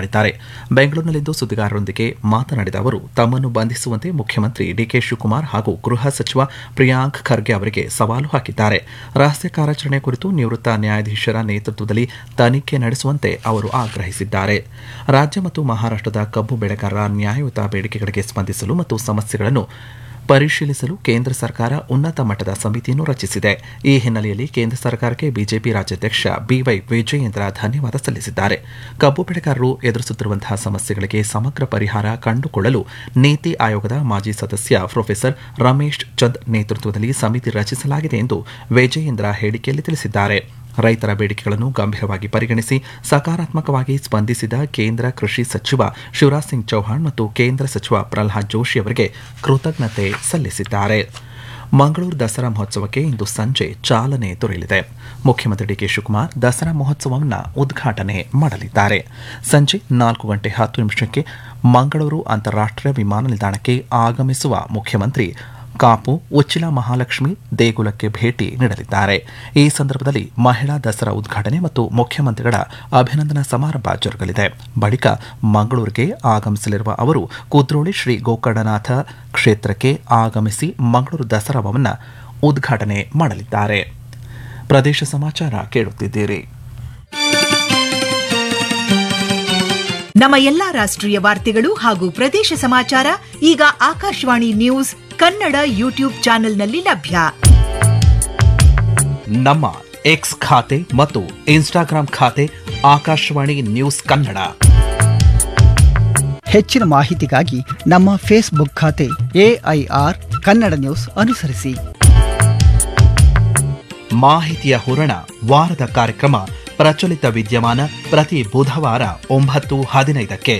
ಮಾಡಿದ್ದಾರೆ ಬೆಂಗಳೂರಿನಲ್ಲಿಂದು ಸುದ್ದಿಗಾರರೊಂದಿಗೆ ಮಾತನಾಡಿದ ಅವರು ತಮ್ಮನ್ನು ಬಂಧಿಸುವಂತೆ ಮುಖ್ಯಮಂತ್ರಿ ಡಿಕೆ ಶಿವಕುಮಾರ್ ಹಾಗೂ ಗೃಹ ಸಚಿವ ಪ್ರಿಯಾಂಕ್ ಖರ್ಗೆ ಅವರಿಗೆ ಸವಾಲು ಹಾಕಿದ್ದಾರೆ ರಹಸ್ಯ ಕಾರ್ಯಾಚರಣೆ ಕುರಿತು ನಿವೃತ್ತ ನ್ಯಾಯಾಧೀಶರ ನೇತೃತ್ವದಲ್ಲಿ ತನಿಖೆ ನಡೆಸುವಂತೆ ಅವರು ಆಗ್ರಹಿಸಿದ್ದಾರೆ ರಾಜ್ಯ ಮತ್ತು ಮಹಾರಾಷ್ಟದ ಕಬ್ಬು ಬೆಳೆಗಾರರ ನ್ಯಾಯಯುತ ಬೇಡಿಕೆಗಳಿಗೆ ಸ್ಪಂದಿಸಲು ಮತ್ತು ಸಮಸ್ಯೆಗಳನ್ನು ಪರಿಶೀಲಿಸಲು ಕೇಂದ್ರ ಸರ್ಕಾರ ಉನ್ನತ ಮಟ್ಟದ ಸಮಿತಿಯನ್ನು ರಚಿಸಿದೆ ಈ ಹಿನ್ನೆಲೆಯಲ್ಲಿ ಕೇಂದ್ರ ಸರ್ಕಾರಕ್ಕೆ ಬಿಜೆಪಿ ರಾಜ್ಯಾಧ್ಯಕ್ಷ ಬಿವೈ ವಿಜಯೇಂದ್ರ ಧನ್ಯವಾದ ಸಲ್ಲಿಸಿದ್ದಾರೆ ಕಬ್ಬು ಬೆಳೆಗಾರರು ಎದುರಿಸುತ್ತಿರುವಂತಹ ಸಮಸ್ಯೆಗಳಿಗೆ ಸಮಗ್ರ ಪರಿಹಾರ ಕಂಡುಕೊಳ್ಳಲು ನೀತಿ ಆಯೋಗದ ಮಾಜಿ ಸದಸ್ಯ ಪ್ರೊಫೆಸರ್ ರಮೇಶ್ ಚಂದ್ ನೇತೃತ್ವದಲ್ಲಿ ಸಮಿತಿ ರಚಿಸಲಾಗಿದೆ ಎಂದು ವಿಜಯೇಂದ್ರ ಹೇಳಿಕೆಯಲ್ಲಿ ತಿಳಿಸಿದ್ದಾರೆ ರೈತರ ಬೇಡಿಕೆಗಳನ್ನು ಗಂಭೀರವಾಗಿ ಪರಿಗಣಿಸಿ ಸಕಾರಾತ್ಮಕವಾಗಿ ಸ್ಪಂದಿಸಿದ ಕೇಂದ್ರ ಕೃಷಿ ಸಚಿವ ಶಿವರಾಜ್ ಸಿಂಗ್ ಚೌಹಾಣ್ ಮತ್ತು ಕೇಂದ್ರ ಸಚಿವ ಪ್ರಹ್ಲಾದ್ ಜೋಶಿ ಅವರಿಗೆ ಕೃತಜ್ಞತೆ ಸಲ್ಲಿಸಿದ್ದಾರೆ ಮಂಗಳೂರು ದಸರಾ ಮಹೋತ್ಸವಕ್ಕೆ ಇಂದು ಸಂಜೆ ಚಾಲನೆ ದೊರೆಯಲಿದೆ ಮುಖ್ಯಮಂತ್ರಿ ಡಿಕೆ ಶಿವಕುಮಾರ್ ದಸರಾ ಮಹೋತ್ಸವವನ್ನು ಉದ್ಘಾಟನೆ ಮಾಡಲಿದ್ದಾರೆ ಸಂಜೆ ನಾಲ್ಕು ಗಂಟೆ ಹತ್ತು ನಿಮಿಷಕ್ಕೆ ಮಂಗಳೂರು ಅಂತಾರಾಷ್ಟೀಯ ವಿಮಾನ ನಿಲ್ದಾಣಕ್ಕೆ ಆಗಮಿಸುವ ಮುಖ್ಯಮಂತ್ರಿ ಕಾಪು ಉಚ್ಚಿಲ ಮಹಾಲಕ್ಷ್ಮಿ ದೇಗುಲಕ್ಕೆ ಭೇಟಿ ನೀಡಲಿದ್ದಾರೆ ಈ ಸಂದರ್ಭದಲ್ಲಿ ಮಹಿಳಾ ದಸರಾ ಉದ್ಘಾಟನೆ ಮತ್ತು ಮುಖ್ಯಮಂತ್ರಿಗಳ ಅಭಿನಂದನಾ ಸಮಾರಂಭ ಜರುಗಲಿದೆ ಬಳಿಕ ಮಂಗಳೂರಿಗೆ ಆಗಮಿಸಲಿರುವ ಅವರು ಕುದ್ರೋಳಿ ಶ್ರೀ ಗೋಕರ್ಣನಾಥ ಕ್ಷೇತ್ರಕ್ಕೆ ಆಗಮಿಸಿ ಮಂಗಳೂರು ದಸರಾವನ್ನು ಉದ್ಘಾಟನೆ ಮಾಡಲಿದ್ದಾರೆ ಪ್ರದೇಶ ಸಮಾಚಾರ ಕೇಳುತ್ತಿದ್ದೀರಿ ನಮ್ಮ ಎಲ್ಲಾ ರಾಷ್ಟ್ರೀಯ ವಾರ್ತೆಗಳು ಹಾಗೂ ಪ್ರದೇಶ ಸಮಾಚಾರ ಈಗ ಆಕಾಶವಾಣಿ ನ್ಯೂಸ್ ಕನ್ನಡ ಯೂಟ್ಯೂಬ್ ಚಾನೆಲ್ನಲ್ಲಿ ಲಭ್ಯ ನಮ್ಮ ಎಕ್ಸ್ ಖಾತೆ ಮತ್ತು ಇನ್ಸ್ಟಾಗ್ರಾಂ ಖಾತೆ ಆಕಾಶವಾಣಿ ನ್ಯೂಸ್ ಕನ್ನಡ ಹೆಚ್ಚಿನ ಮಾಹಿತಿಗಾಗಿ ನಮ್ಮ ಫೇಸ್ಬುಕ್ ಖಾತೆ ಎಐಆರ್ ಕನ್ನಡ ನ್ಯೂಸ್ ಅನುಸರಿಸಿ ಮಾಹಿತಿಯ ಹೂರಣ ವಾರದ ಕಾರ್ಯಕ್ರಮ ಪ್ರಚಲಿತ ವಿದ್ಯಮಾನ ಪ್ರತಿ ಬುಧವಾರ ಒಂಬತ್ತು ಹದಿನೈದಕ್ಕೆ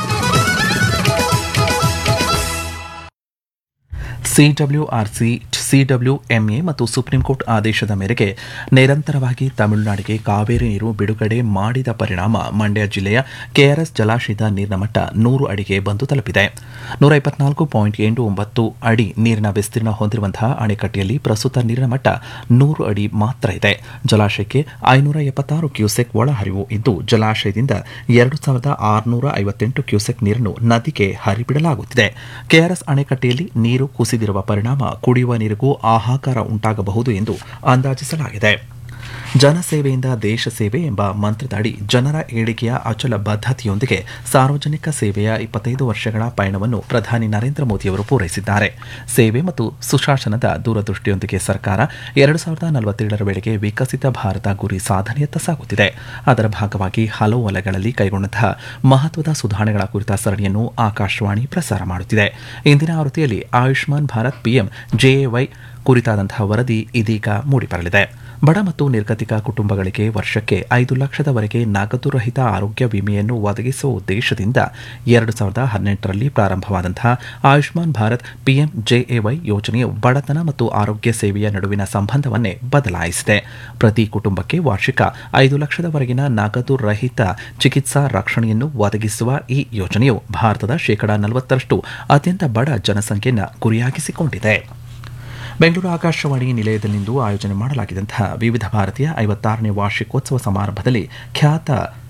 ಸಿಡಬ್ಲ್ಯೂಆರ್ಸಿ ಸಿಡಬ್ಲ್ಯೂಎಂಎ ಮತ್ತು ಸುಪ್ರೀಂ ಕೋರ್ಟ್ ಆದೇಶದ ಮೇರೆಗೆ ನಿರಂತರವಾಗಿ ತಮಿಳುನಾಡಿಗೆ ಕಾವೇರಿ ನೀರು ಬಿಡುಗಡೆ ಮಾಡಿದ ಪರಿಣಾಮ ಮಂಡ್ಯ ಜಿಲ್ಲೆಯ ಕೆಆರ್ಎಸ್ ಜಲಾಶಯದ ನೀರಿನ ಮಟ್ಟ ನೂರು ಅಡಿಗೆ ಬಂದು ತಲುಪಿದೆ ನೂರ ಇಪ್ಪತ್ನಾಲ್ಕು ಪಾಯಿಂಟ್ ಎಂಟು ಒಂಬತ್ತು ಅಡಿ ನೀರಿನ ವಿಸ್ತೀರ್ಣ ಹೊಂದಿರುವಂತಹ ಅಣೆಕಟ್ಟೆಯಲ್ಲಿ ಪ್ರಸ್ತುತ ನೀರಿನ ಮಟ್ಟ ನೂರು ಅಡಿ ಮಾತ್ರ ಇದೆ ಜಲಾಶಯಕ್ಕೆ ಐನೂರ ಎಪ್ಪತ್ತಾರು ಕ್ಯೂಸೆಕ್ ಒಳಹರಿವು ಇದ್ದು ಜಲಾಶಯದಿಂದ ಎರಡು ಸಾವಿರದ ಆರುನೂರ ಐವತ್ತೆಂಟು ಕ್ಯೂಸೆಕ್ ನೀರನ್ನು ನದಿಗೆ ಹರಿಬಿಡಲಾಗುತ್ತಿದೆ ಕೆಆರ್ಎಸ್ ಅಣೆಕಟ್ಟೆಯಲ್ಲಿ ನೀರು ಕುಸಿದಿರುವ ಪರಿಣಾಮ ಕುಡಿಯುವ ನೀರಿಗೂ ಹಾಹಾಕಾರ ಉಂಟಾಗಬಹುದು ಎಂದು ಅಂದಾಜಿಸಲಾಗಿದೆ ಜನಸೇವೆಯಿಂದ ದೇಶ ಸೇವೆ ಎಂಬ ಮಂತ್ರದಡಿ ಜನರ ಏಳಿಗೆಯ ಅಚಲ ಬದ್ಧತೆಯೊಂದಿಗೆ ಸಾರ್ವಜನಿಕ ಸೇವೆಯ ಇಪ್ಪತ್ತೈದು ವರ್ಷಗಳ ಪಯಣವನ್ನು ಪ್ರಧಾನಿ ನರೇಂದ್ರ ಮೋದಿಯವರು ಪೂರೈಸಿದ್ದಾರೆ ಸೇವೆ ಮತ್ತು ಸುಶಾಸನದ ದೂರದೃಷ್ಟಿಯೊಂದಿಗೆ ಸರ್ಕಾರ ಎರಡು ಸಾವಿರದ ನಲವತ್ತೇಳರ ವೇಳೆಗೆ ವಿಕಸಿತ ಭಾರತ ಗುರಿ ಸಾಧನೆಯತ್ತ ಸಾಗುತ್ತಿದೆ ಅದರ ಭಾಗವಾಗಿ ಹಲವು ವಲಯಗಳಲ್ಲಿ ಕೈಗೊಂಡಂತಹ ಮಹತ್ವದ ಸುಧಾರಣೆಗಳ ಕುರಿತ ಸರಣಿಯನ್ನು ಆಕಾಶವಾಣಿ ಪ್ರಸಾರ ಮಾಡುತ್ತಿದೆ ಇಂದಿನ ಆವೃತ್ತಿಯಲ್ಲಿ ಆಯುಷ್ಮಾನ್ ಭಾರತ್ ಪಿಎಂ ಜೆಎವೈ ಕುರಿತಾದಂತಹ ವರದಿ ಇದೀಗ ಮೂಡಿಬರಲಿದೆ ಬಡ ಮತ್ತು ನಿರ್ಗತಿಕ ಕುಟುಂಬಗಳಿಗೆ ವರ್ಷಕ್ಕೆ ಐದು ಲಕ್ಷದವರೆಗೆ ನಗದು ರಹಿತ ಆರೋಗ್ಯ ವಿಮೆಯನ್ನು ಒದಗಿಸುವ ಉದ್ದೇಶದಿಂದ ಎರಡು ಸಾವಿರದ ಹದಿನೆಂಟರಲ್ಲಿ ಪ್ರಾರಂಭವಾದಂತಹ ಆಯುಷ್ಮಾನ್ ಭಾರತ್ ಪಿಎಂ ಜೆಎವೈ ಯೋಜನೆಯು ಬಡತನ ಮತ್ತು ಆರೋಗ್ಯ ಸೇವೆಯ ನಡುವಿನ ಸಂಬಂಧವನ್ನೇ ಬದಲಾಯಿಸಿದೆ ಪ್ರತಿ ಕುಟುಂಬಕ್ಕೆ ವಾರ್ಷಿಕ ಐದು ಲಕ್ಷದವರೆಗಿನ ನಗದು ರಹಿತ ಚಿಕಿತ್ಸಾ ರಕ್ಷಣೆಯನ್ನು ಒದಗಿಸುವ ಈ ಯೋಜನೆಯು ಭಾರತದ ಶೇಕಡಾ ನಲವತ್ತರಷ್ಟು ಅತ್ಯಂತ ಬಡ ಜನಸಂಖ್ಯೆಯನ್ನು ಗುರಿಯಾಗಿಸಿಕೊಂಡಿದೆ ಬೆಂಗಳೂರು ಆಕಾಶವಾಣಿ ನಿಲಯದಲ್ಲಿಂದು ಆಯೋಜನೆ ಮಾಡಲಾಗಿದ್ದಂತಹ ವಿವಿಧ ಭಾರತೀಯ ಐವತ್ತಾರನೇ ವಾರ್ಷಿಕೋತ್ಸವ ಸಮಾರಂಭದಲ್ಲಿ ಖ್ಯಾತ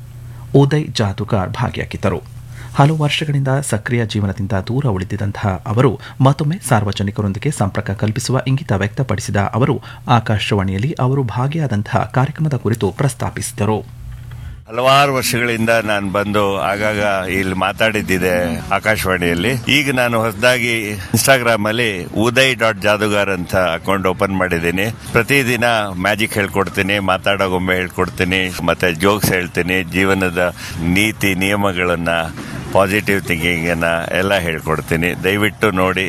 ಉದಯ್ ಜಾದುಗಾರ್ ಭಾಗಿಯಾಗಿದ್ದರು ಹಲವು ವರ್ಷಗಳಿಂದ ಸಕ್ರಿಯ ಜೀವನದಿಂದ ದೂರ ಉಳಿದಿದ್ದಂತಹ ಅವರು ಮತ್ತೊಮ್ಮೆ ಸಾರ್ವಜನಿಕರೊಂದಿಗೆ ಸಂಪರ್ಕ ಕಲ್ಪಿಸುವ ಇಂಗಿತ ವ್ಯಕ್ತಪಡಿಸಿದ ಅವರು ಆಕಾಶವಾಣಿಯಲ್ಲಿ ಅವರು ಭಾಗಿಯಾದಂತಹ ಕಾರ್ಯಕ್ರಮದ ಕುರಿತು ಪ್ರಸ್ತಾಪಿಸಿದರು ಹಲವಾರು ವರ್ಷಗಳಿಂದ ನಾನು ಬಂದು ಆಗಾಗ ಇಲ್ಲಿ ಮಾತಾಡಿದ್ದಿದೆ ಆಕಾಶವಾಣಿಯಲ್ಲಿ ಈಗ ನಾನು ಹೊಸದಾಗಿ ಇನ್ಸ್ಟಾಗ್ರಾಮ್ ಅಲ್ಲಿ ಉದಯ್ ಡಾಟ್ ಜಾದುಗಾರ್ ಅಂತ ಅಕೌಂಟ್ ಓಪನ್ ಮಾಡಿದ್ದೀನಿ ಪ್ರತಿದಿನ ಮ್ಯಾಜಿಕ್ ಹೇಳ್ಕೊಡ್ತೀನಿ ಮಾತಾಡೋ ಗೊಂಬೆ ಹೇಳ್ಕೊಡ್ತೀನಿ ಮತ್ತೆ ಜೋಕ್ಸ್ ಹೇಳ್ತೀನಿ ಜೀವನದ ನೀತಿ ನಿಯಮಗಳನ್ನ ಪಾಸಿಟಿವ್ ಥಿಂಕಿಂಗ್ ಅನ್ನ ಎಲ್ಲ ಹೇಳ್ಕೊಡ್ತೀನಿ ದಯವಿಟ್ಟು ನೋಡಿ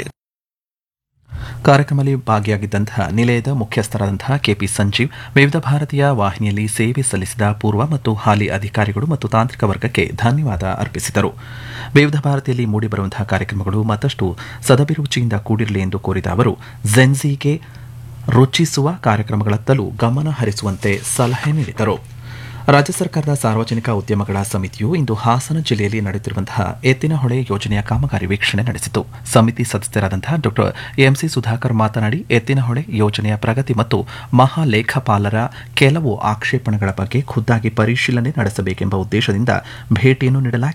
ಕಾರ್ಯಕ್ರಮದಲ್ಲಿ ಭಾಗಿಯಾಗಿದ್ದಂತಹ ನಿಲಯದ ಮುಖ್ಯಸ್ಥರಾದಂತಹ ಕೆಪಿ ಸಂಜೀವ್ ವಿವಿಧ ಭಾರತೀಯ ವಾಹಿನಿಯಲ್ಲಿ ಸೇವೆ ಸಲ್ಲಿಸಿದ ಪೂರ್ವ ಮತ್ತು ಹಾಲಿ ಅಧಿಕಾರಿಗಳು ಮತ್ತು ತಾಂತ್ರಿಕ ವರ್ಗಕ್ಕೆ ಧನ್ಯವಾದ ಅರ್ಪಿಸಿದರು ವಿವಿಧ ಭಾರತಿಯಲ್ಲಿ ಮೂಡಿಬರುವಂತಹ ಕಾರ್ಯಕ್ರಮಗಳು ಮತ್ತಷ್ಟು ಸದಭಿರುಚಿಯಿಂದ ಕೂಡಿರಲಿ ಎಂದು ಕೋರಿದ ಅವರು ಜೆನ್ಸಿಗೆ ರುಚಿಸುವ ಕಾರ್ಯಕ್ರಮಗಳತ್ತಲೂ ಗಮನ ಹರಿಸುವಂತೆ ಸಲಹೆ ನೀಡಿದರು ರಾಜ್ಯ ಸರ್ಕಾರದ ಸಾರ್ವಜನಿಕ ಉದ್ಯಮಗಳ ಸಮಿತಿಯು ಇಂದು ಹಾಸನ ಜಿಲ್ಲೆಯಲ್ಲಿ ನಡೆಯುತ್ತಿರುವಂತಹ ಎತ್ತಿನಹೊಳೆ ಯೋಜನೆಯ ಕಾಮಗಾರಿ ವೀಕ್ಷಣೆ ನಡೆಸಿತು ಸಮಿತಿ ಸದಸ್ಯರಾದಂತಹ ಡಾ ಎಂಸಿ ಸುಧಾಕರ್ ಮಾತನಾಡಿ ಎತ್ತಿನಹೊಳೆ ಯೋಜನೆಯ ಪ್ರಗತಿ ಮತ್ತು ಮಹಾಲೇಖಪಾಲರ ಕೆಲವು ಆಕ್ಷೇಪಣೆಗಳ ಬಗ್ಗೆ ಖುದ್ದಾಗಿ ಪರಿಶೀಲನೆ ನಡೆಸಬೇಕೆಂಬ ಉದ್ದೇಶದಿಂದ ಭೇಟಿಯನ್ನು ನೀಡಲಾಗಿದೆ